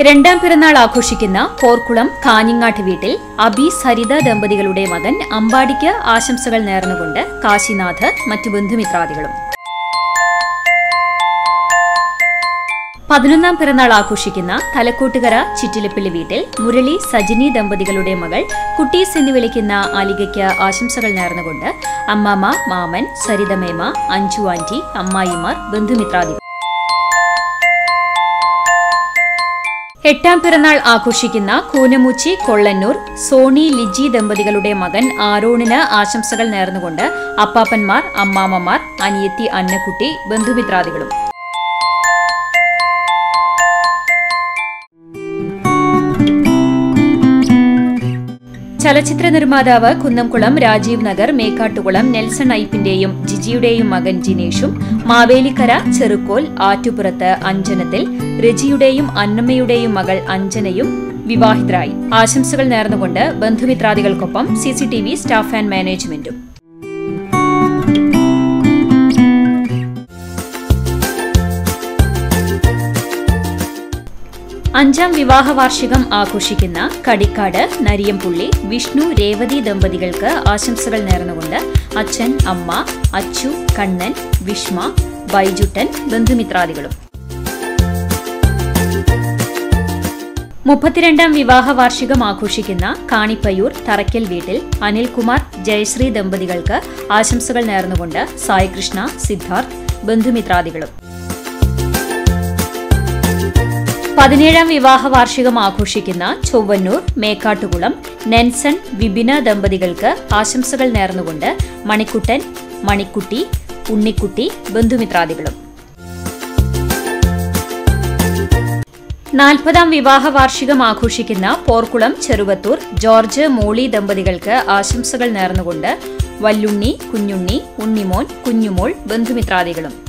രണ്ടാം പിറന്നാൾ ആഘോഷിക്കുന്ന പോർക്കുളം കാഞ്ഞങ്ങാട്ട് വീട്ടിൽ അബി സരിത ദമ്പതികളുടെ മകൻ അമ്പാടിക്ക് ആശംസകൾ നേർന്നുകൊണ്ട് കാശിനാഥ് മറ്റു ബന്ധുമിത്രാദികളും പതിനൊന്നാം പിറന്നാൾ ആഘോഷിക്കുന്ന തലക്കോട്ടുകര ചിറ്റിലപ്പിള്ളി വീട്ടിൽ മുരളി സജിനി ദമ്പതികളുടെ മകൾ കുട്ടീസ് എന്ന് വിളിക്കുന്ന ആലികയ്ക്ക് ആശംസകൾ നേർന്നുകൊണ്ട് അമ്മാമ്മ മാമൻ സരിതമേമ അഞ്ചു ആന്റി അമ്മായിമാർ ബന്ധുമിത്രാദികൾ എട്ടാം പിറന്നാൾ ആഘോഷിക്കുന്ന കൂനമുച്ചി കൊള്ളന്നൂർ സോണി ലിജി ദമ്പതികളുടെ മകൻ ആരോണിന് ആശംസകൾ നേർന്നുകൊണ്ട് അപ്പാപ്പന്മാർ അമ്മാമ്മമാർ അനിയത്തി അന്നക്കുട്ടി ബന്ധുമിത്രാദികളും ചലച്ചിത്ര നിർമ്മാതാവ് കുന്നംകുളം രാജീവ് നഗർ മേക്കാട്ടുകുളം നെൽസൺ ഐപ്പിന്റെയും ജിജിയുടെയും മകൻ ജിനേഷും മാവേലിക്കര ചെറുക്കോൽ ആറ്റുപുറത്ത് അഞ്ജനത്തിൽ രജിയുടെയും അന്നമ്മയുടെയും മകൾ അഞ്ജനയും വിവാഹിതരായി ആശംസകൾ നേർന്നുകൊണ്ട് ബന്ധുമിത്രാദികൾക്കൊപ്പം സിസിടിവി സ്റ്റാഫ് ആൻഡ് മാനേജ്മെന്റും അഞ്ചാം വിവാഹ വാർഷികം ആഘോഷിക്കുന്ന കടിക്കാട് നരിയംപുള്ളി വിഷ്ണു രേവതി ദമ്പതികൾക്ക് ആശംസകൾ നേർന്നുകൊണ്ട് അച്ഛൻ അമ്മ അച്ചു കണ്ണൻ വിഷ്മ ബൈജുട്ടൻ ബന്ധുമിത്രാദികളും മുപ്പത്തിരണ്ടാം വിവാഹ വാർഷികം ആഘോഷിക്കുന്ന കാണിപ്പയ്യൂർ തറയ്ക്കൽ വീട്ടിൽ അനിൽകുമാർ ജയശ്രീ ദമ്പതികൾക്ക് ആശംസകൾ നേർന്നുകൊണ്ട് സായികൃഷ്ണ സിദ്ധാർത്ഥ് ബന്ധുമിത്രാദികളും പതിനേഴാം വിവാഹ വാർഷികം ആഘോഷിക്കുന്ന ചൊവ്വന്നൂർ മേക്കാട്ടുകുളം നെൻസൺ വിപിന ദമ്പതികൾക്ക് ആശംസകൾ നേർന്നുകൊണ്ട് മണിക്കുട്ടൻ മണിക്കുട്ടി ഉണ്ണിക്കുട്ടി ബന്ധുമിത്രാദികളും നാൽപ്പതാം വിവാഹ വാർഷികം ആഘോഷിക്കുന്ന പോർക്കുളം ചെറുവത്തൂർ ജോർജ് മോളി ദമ്പതികൾക്ക് ആശംസകൾ നേർന്നുകൊണ്ട് വല്ലുണ്ണി കുഞ്ഞുണ്ണി ഉണ്ണിമോൻ കുഞ്ഞുമോൾ ബന്ധുമിത്രാദികളും